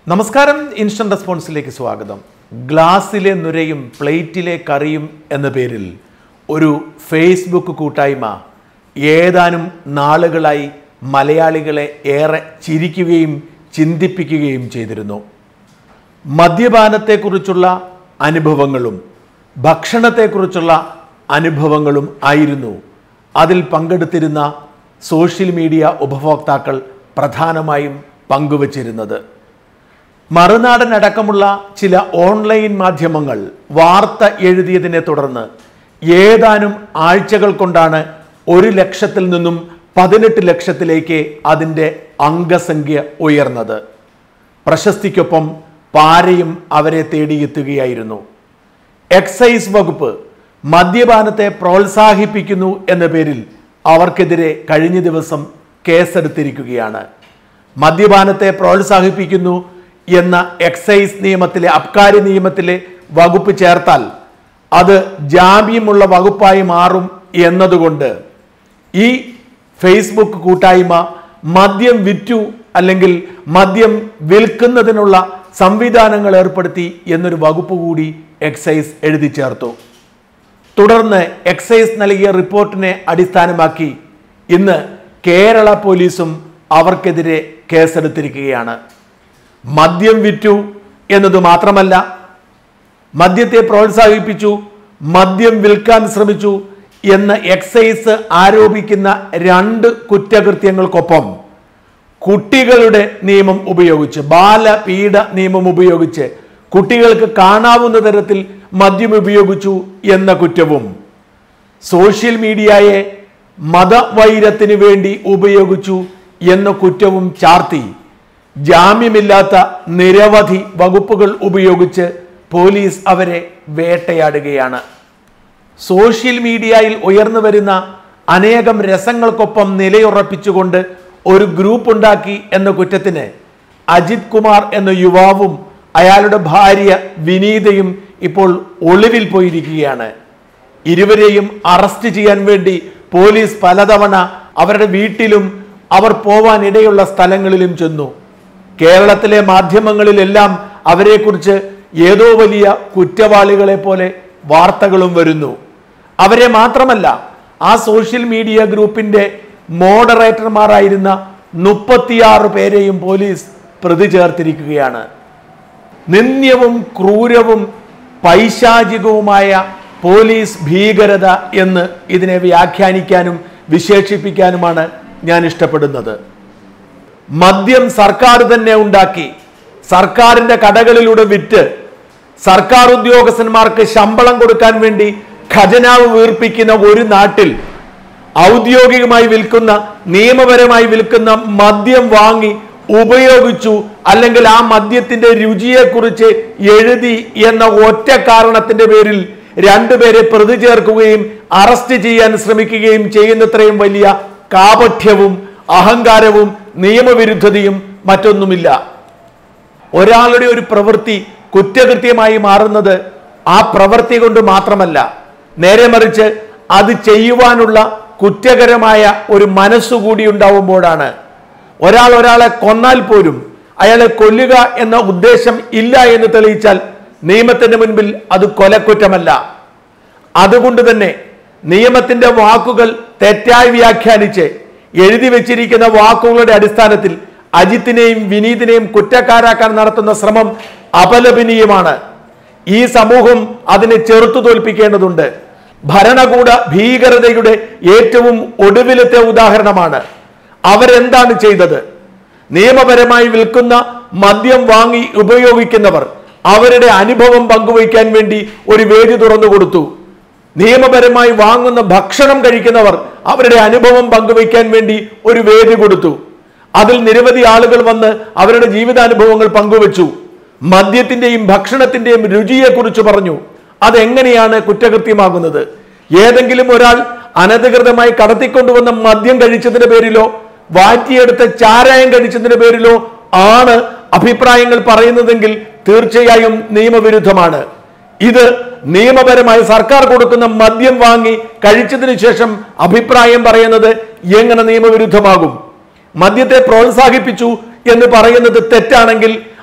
നമസ്കാരം ഇൻസ്റ്റന്റ് റെസ്പോൺസിലേക്ക് സ്വാഗതം ഗ്ലാസ്സിലെ നുരയും പ്ലേറ്റിലെ കറിയും എന്ന പേരിൽ ഒരു ഫേസ്ബുക്ക് കൂട്ടായ്മ ഏതാനും നാളുകളായി മലയാളികളെ ഏറെ ചിരിക്കുകയും ചിന്തിപ്പിക്കുകയും ചെയ്തിരുന്നു മദ്യപാനത്തെക്കുറിച്ചുള്ള അനുഭവങ്ങളും ഭക്ഷണത്തെക്കുറിച്ചുള്ള അനുഭവങ്ങളും ആയിരുന്നു അതിൽ പങ്കെടുത്തിരുന്ന സോഷ്യൽ മീഡിയ ഉപഭോക്താക്കൾ പ്രധാനമായും പങ്കുവച്ചിരുന്നത് മറുനാടനടക്കമുള്ള ചില ഓൺലൈൻ മാധ്യമങ്ങൾ വാർത്ത എഴുതിയതിനെ തുടർന്ന് ഏതാനും ആഴ്ചകൾ കൊണ്ടാണ് ഒരു ലക്ഷത്തിൽ നിന്നും പതിനെട്ട് ലക്ഷത്തിലേക്ക് അതിൻ്റെ അംഗസംഖ്യ ഉയർന്നത് പ്രശസ്തിക്കൊപ്പം പാരയും അവരെ തേടിയെത്തുകയായിരുന്നു എക്സൈസ് വകുപ്പ് മദ്യപാനത്തെ പ്രോത്സാഹിപ്പിക്കുന്നു എന്ന പേരിൽ അവർക്കെതിരെ കഴിഞ്ഞ ദിവസം കേസെടുത്തിരിക്കുകയാണ് മദ്യപാനത്തെ പ്രോത്സാഹിപ്പിക്കുന്നു എന്ന എക്സൈസ് നിയമത്തിലെ അബ്കാരി നിയമത്തിലെ വകുപ്പ് ചേർത്താൽ അത് ജാമ്യമുള്ള വകുപ്പായി മാറും എന്നതുകൊണ്ട് ഈ ഫേസ്ബുക്ക് കൂട്ടായ്മ മദ്യം വിറ്റു അല്ലെങ്കിൽ മദ്യം വിൽക്കുന്നതിനുള്ള സംവിധാനങ്ങൾ ഏർപ്പെടുത്തി എന്നൊരു വകുപ്പ് കൂടി എക്സൈസ് എഴുതി ചേർത്തു തുടർന്ന് എക്സൈസ് നൽകിയ റിപ്പോർട്ടിനെ അടിസ്ഥാനമാക്കി ഇന്ന് കേരള പോലീസും അവർക്കെതിരെ കേസെടുത്തിരിക്കുകയാണ് മദ്യം വിറ്റു എന്നത് മാത്രമല്ല മദ്യത്തെ പ്രോത്സാഹിപ്പിച്ചു മദ്യം വിൽക്കാൻ ശ്രമിച്ചു എന്ന് എക്സൈസ് ആരോപിക്കുന്ന രണ്ട് കുറ്റകൃത്യങ്ങൾക്കൊപ്പം കുട്ടികളുടെ നിയമം ഉപയോഗിച്ച് ബാലപീഡ നിയമം ഉപയോഗിച്ച് കുട്ടികൾക്ക് കാണാവുന്ന തരത്തിൽ മദ്യം ഉപയോഗിച്ചു എന്ന കുറ്റവും സോഷ്യൽ മീഡിയയെ മതവൈരത്തിന് വേണ്ടി ഉപയോഗിച്ചു എന്ന കുറ്റവും ചാർത്തി ജാമ്യമില്ലാത്ത നിരവധി വകുപ്പുകൾ ഉപയോഗിച്ച് പോലീസ് അവരെ വേട്ടയാടുകയാണ് സോഷ്യൽ മീഡിയയിൽ ഉയർന്നു വരുന്ന അനേകം രസങ്ങൾക്കൊപ്പം നിലയുറപ്പിച്ചുകൊണ്ട് ഒരു ഗ്രൂപ്പ് ഉണ്ടാക്കി എന്ന കുറ്റത്തിന് അജിത് കുമാർ എന്ന യുവാവും അയാളുടെ ഭാര്യ വിനീതയും ഇപ്പോൾ ഒളിവിൽ പോയിരിക്കുകയാണ് ഇരുവരെയും അറസ്റ്റ് ചെയ്യാൻ വേണ്ടി പോലീസ് പലതവണ അവരുടെ വീട്ടിലും അവർ പോവാൻ ഇടയുള്ള സ്ഥലങ്ങളിലും ചെന്നു കേരളത്തിലെ മാധ്യമങ്ങളിലെല്ലാം അവരെക്കുറിച്ച് ഏതോ വലിയ കുറ്റവാളികളെ പോലെ വാർത്തകളും വരുന്നു അവരെ മാത്രമല്ല ആ സോഷ്യൽ മീഡിയ ഗ്രൂപ്പിന്റെ മോഡറേറ്റർമാരായിരുന്ന മുപ്പത്തിയാറ് പേരെയും പോലീസ് പ്രതി ചേർത്തിരിക്കുകയാണ് നിന്ദ്യവും ക്രൂരവും പൈശാചികവുമായ പോലീസ് ഭീകരത എന്ന് ഇതിനെ വ്യാഖ്യാനിക്കാനും വിശേഷിപ്പിക്കാനുമാണ് ഞാൻ ഇഷ്ടപ്പെടുന്നത് മദ്യം സർക്കാർ തന്നെ ഉണ്ടാക്കി സർക്കാരിന്റെ കടകളിലൂടെ വിറ്റ് സർക്കാർ ഉദ്യോഗസ്ഥന്മാർക്ക് ശമ്പളം കൊടുക്കാൻ വേണ്ടി ഖജനാവ് വീർപ്പിക്കുന്ന ഒരു നാട്ടിൽ ഔദ്യോഗികമായി വിൽക്കുന്ന നിയമപരമായി വിൽക്കുന്ന മദ്യം വാങ്ങി ഉപയോഗിച്ചു അല്ലെങ്കിൽ ആ മദ്യത്തിന്റെ രുചിയെക്കുറിച്ച് എഴുതി എന്ന ഒറ്റ കാരണത്തിന്റെ പേരിൽ രണ്ടുപേരെ പ്രതി ചേർക്കുകയും അറസ്റ്റ് ചെയ്യാൻ ശ്രമിക്കുകയും ചെയ്യുന്നത്രയും വലിയ കാപഠ്യവും അഹങ്കാരവും നിയമവിരുദ്ധതയും മറ്റൊന്നുമില്ല ഒരാളുടെ ഒരു പ്രവൃത്തി കുറ്റകൃത്യമായി മാറുന്നത് ആ പ്രവൃത്തി കൊണ്ട് മാത്രമല്ല നേരെ മറിച്ച് അത് ചെയ്യുവാനുള്ള കുറ്റകരമായ ഒരു മനസ്സുകൂടി ഉണ്ടാവുമ്പോഴാണ് ഒരാൾ ഒരാളെ കൊന്നാൽ പോലും അയാളെ കൊല്ലുക എന്ന ഉദ്ദേശം ഇല്ല എന്ന് തെളിയിച്ചാൽ നിയമത്തിന്റെ മുൻപിൽ അത് കൊലക്കുറ്റമല്ല അതുകൊണ്ട് തന്നെ നിയമത്തിന്റെ വാക്കുകൾ തെറ്റായി വ്യാഖ്യാനിച്ച് എഴുതി വെച്ചിരിക്കുന്ന വാക്കുകളുടെ അടിസ്ഥാനത്തിൽ അജിത്തിനെയും വിനീതിനെയും കുറ്റക്കാരാക്കാൻ നടത്തുന്ന ശ്രമം അപലപനീയമാണ് ഈ സമൂഹം അതിനെ ചെറുത്തു തോൽപ്പിക്കേണ്ടതുണ്ട് ഭരണകൂട ഭീകരതയുടെ ഏറ്റവും ഒടുവിലത്തെ ഉദാഹരണമാണ് അവരെന്താണ് ചെയ്തത് നിയമപരമായി വിൽക്കുന്ന മദ്യം വാങ്ങി ഉപയോഗിക്കുന്നവർ അവരുടെ അനുഭവം പങ്കുവയ്ക്കാൻ വേണ്ടി ഒരു വേദി തുറന്നു കൊടുത്തു നിയമപരമായി വാങ്ങുന്ന ഭക്ഷണം കഴിക്കുന്നവർ അവരുടെ അനുഭവം പങ്കുവയ്ക്കാൻ വേണ്ടി ഒരു വേദി കൊടുത്തു അതിൽ നിരവധി ആളുകൾ വന്ന് അവരുടെ ജീവിതാനുഭവങ്ങൾ പങ്കുവച്ചു മദ്യത്തിന്റെയും ഭക്ഷണത്തിന്റെയും രുചിയെക്കുറിച്ച് പറഞ്ഞു അതെങ്ങനെയാണ് കുറ്റകൃത്യമാകുന്നത് ഏതെങ്കിലും ഒരാൾ അനധികൃതമായി കടത്തിക്കൊണ്ടുവന്ന മദ്യം കഴിച്ചതിന്റെ പേരിലോ വാറ്റിയെടുത്ത ചാരായം കഴിച്ചതിന്റെ പേരിലോ ആണ് അഭിപ്രായങ്ങൾ പറയുന്നതെങ്കിൽ തീർച്ചയായും നിയമവിരുദ്ധമാണ് ഇത് നിയമപരമായി സർക്കാർ കൊടുക്കുന്ന മദ്യം വാങ്ങി കഴിച്ചതിന് ശേഷം അഭിപ്രായം പറയുന്നത് എങ്ങനെ നിയമവിരുദ്ധമാകും മദ്യത്തെ പ്രോത്സാഹിപ്പിച്ചു എന്ന് പറയുന്നത് തെറ്റാണെങ്കിൽ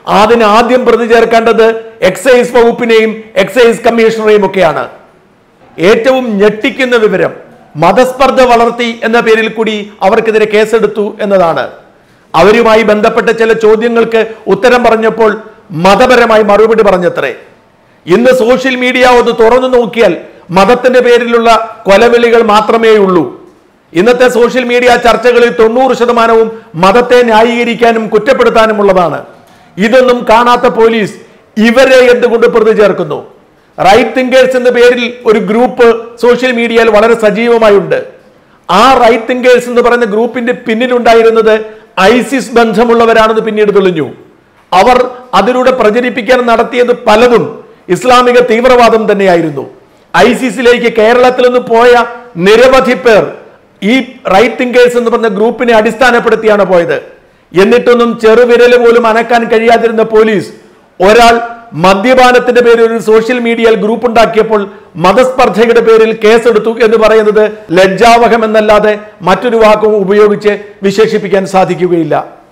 അതിന് ആദ്യം പ്രതി ചേർക്കേണ്ടത് എക്സൈസ് വകുപ്പിനെയും എക്സൈസ് കമ്മീഷണറെയും ഒക്കെയാണ് ഏറ്റവും ഞെട്ടിക്കുന്ന വിവരം മതസ്പർദ്ധ വളർത്തി എന്ന പേരിൽ കൂടി അവർക്കെതിരെ കേസെടുത്തു എന്നതാണ് അവരുമായി ബന്ധപ്പെട്ട ചില ചോദ്യങ്ങൾക്ക് ഉത്തരം പറഞ്ഞപ്പോൾ മതപരമായി മറുപടി പറഞ്ഞത്രേ ഇന്ന് സോഷ്യൽ മീഡിയ ഒന്ന് തുറന്നു നോക്കിയാൽ മതത്തിന്റെ പേരിലുള്ള കൊലവിളികൾ മാത്രമേ ഉള്ളൂ ഇന്നത്തെ സോഷ്യൽ മീഡിയ ചർച്ചകളിൽ തൊണ്ണൂറ് ശതമാനവും മതത്തെ ന്യായീകരിക്കാനും കുറ്റപ്പെടുത്താനുമുള്ളതാണ് ഇതൊന്നും കാണാത്ത പോലീസ് ഇവരെ എന്തുകൊണ്ട് പ്രതി ചേർക്കുന്നു റൈറ്റ് തിങ്കേഴ്സ് എന്ന പേരിൽ ഒരു ഗ്രൂപ്പ് സോഷ്യൽ മീഡിയയിൽ വളരെ സജീവമായുണ്ട് ആ റൈറ്റ് തിങ്കേഴ്സ് എന്ന് പറയുന്ന ഗ്രൂപ്പിന്റെ പിന്നിലുണ്ടായിരുന്നത് ഐസിസ് ബന്ധമുള്ളവരാണെന്ന് പിന്നീട് തെളിഞ്ഞു അവർ അതിലൂടെ പ്രചരിപ്പിക്കാൻ നടത്തിയത് പലതും ഇസ്ലാമിക തീവ്രവാദം തന്നെയായിരുന്നു ഐസിസിലേക്ക് കേരളത്തിൽ നിന്ന് പോയ നിരവധി പേർ ഈ റൈറ്റ് തിങ്കേഴ്സ് എന്ന് പറഞ്ഞ ഗ്രൂപ്പിനെ അടിസ്ഥാനപ്പെടുത്തിയാണ് പോയത് എന്നിട്ടൊന്നും ചെറുവിരൽ പോലും അനക്കാൻ കഴിയാതിരുന്ന പോലീസ് ഒരാൾ മദ്യപാനത്തിന്റെ പേരിൽ ഒരു സോഷ്യൽ മീഡിയയിൽ ഗ്രൂപ്പ് ഉണ്ടാക്കിയപ്പോൾ മതസ്പർദ്ധയുടെ പേരിൽ കേസെടുത്തു എന്ന് പറയുന്നത് ലജ്ജാവഹം എന്നല്ലാതെ മറ്റൊരു വാക്കും ഉപയോഗിച്ച് വിശേഷിപ്പിക്കാൻ സാധിക്കുകയില്ല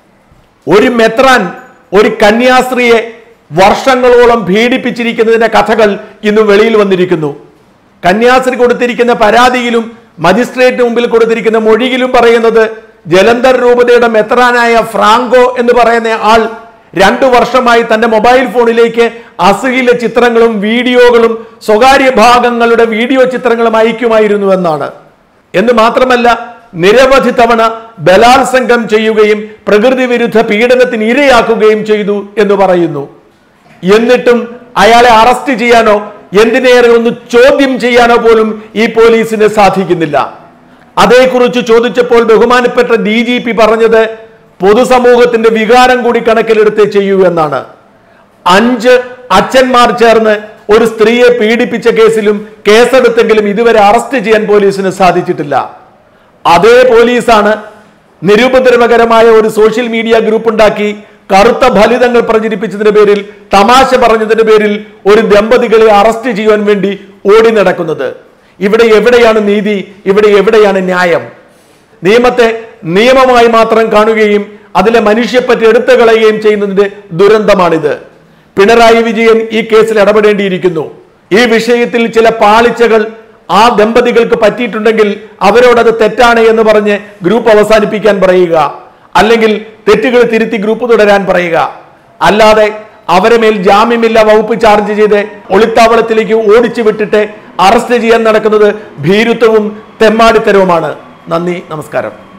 ഒരു മെത്രാൻ ഒരു കന്യാസ്ത്രീയെ വർഷങ്ങളോളം പീഡിപ്പിച്ചിരിക്കുന്നതിന്റെ കഥകൾ ഇന്ന് വെളിയിൽ വന്നിരിക്കുന്നു കന്യാസ്ത്രീ കൊടുത്തിരിക്കുന്ന പരാതിയിലും മജിസ്ട്രേറ്റ് മുമ്പിൽ കൊടുത്തിരിക്കുന്ന മൊഴിയിലും പറയുന്നത് ജലന്ധർ രൂപതയുടെ മെത്രാനായ ഫ്രാങ്കോ എന്ന് പറയുന്ന ആൾ രണ്ടു വർഷമായി തന്റെ മൊബൈൽ ഫോണിലേക്ക് അശ്ലീല ചിത്രങ്ങളും വീഡിയോകളും സ്വകാര്യ ഭാഗങ്ങളുടെ വീഡിയോ ചിത്രങ്ങളും അയക്കുമായിരുന്നു എന്നാണ് എന്ന് മാത്രമല്ല നിരവധി തവണ ബലാത്സംഗം ചെയ്യുകയും പ്രകൃതി വിരുദ്ധ പീഡനത്തിന് ഇരയാക്കുകയും ചെയ്തു എന്ന് പറയുന്നു എന്നിട്ടും അയാളെ അറസ്റ്റ് ചെയ്യാനോ എന്തിനേറെ ഒന്ന് ചോദ്യം ചെയ്യാനോ പോലും ഈ പോലീസിന് സാധിക്കുന്നില്ല അതേക്കുറിച്ച് ചോദിച്ചപ്പോൾ ബഹുമാനപ്പെട്ട ഡി ജി പി പറഞ്ഞത് പൊതുസമൂഹത്തിന്റെ വികാരം കൂടി കണക്കിലെടുത്ത് ചെയ്യൂ എന്നാണ് അഞ്ച് അച്ഛന്മാർ ചേർന്ന് ഒരു സ്ത്രീയെ പീഡിപ്പിച്ച കേസിലും കേസെടുത്തെങ്കിലും ഇതുവരെ അറസ്റ്റ് ചെയ്യാൻ പോലീസിന് സാധിച്ചിട്ടില്ല അതേ പോലീസാണ് നിരുപദ്രവകരമായ ഒരു സോഷ്യൽ മീഡിയ ഗ്രൂപ്പ് ഉണ്ടാക്കി കറുത്ത ഫലിതങ്ങൾ പ്രചരിപ്പിച്ചതിന്റെ പേരിൽ തമാശ പറഞ്ഞതിന്റെ പേരിൽ ഒരു ദമ്പതികളെ അറസ്റ്റ് ചെയ്യുവാൻ വേണ്ടി ഓടി നടക്കുന്നത് ഇവിടെ എവിടെയാണ് നീതി ഇവിടെ എവിടെയാണ് ന്യായം നിയമത്തെ നിയമമായി മാത്രം കാണുകയും അതിലെ മനുഷ്യപ്പറ്റി എടുത്തു കളയുകയും ചെയ്യുന്നതിന്റെ ദുരന്തമാണിത് പിണറായി വിജയൻ ഈ കേസിൽ ഇടപെടേണ്ടിയിരിക്കുന്നു ഈ വിഷയത്തിൽ ചില പാളിച്ചകൾ ആ ദമ്പതികൾക്ക് പറ്റിയിട്ടുണ്ടെങ്കിൽ അവരോട് അത് തെറ്റാണ് എന്ന് പറഞ്ഞ് ഗ്രൂപ്പ് അവസാനിപ്പിക്കാൻ പറയുക അല്ലെങ്കിൽ തെറ്റുകൾ തിരുത്തി ഗ്രൂപ്പ് തുടരാൻ പറയുക അല്ലാതെ അവരെ മേൽ ജാമ്യമില്ല വകുപ്പ് ചാർജ് ചെയ്ത് ഒളിത്താവളത്തിലേക്ക് ഓടിച്ചു വിട്ടിട്ട് അറസ്റ്റ് ചെയ്യാൻ നടക്കുന്നത് ഭീരുത്വവും തെമ്മാടിത്തരവുമാണ് നന്ദി നമസ്കാരം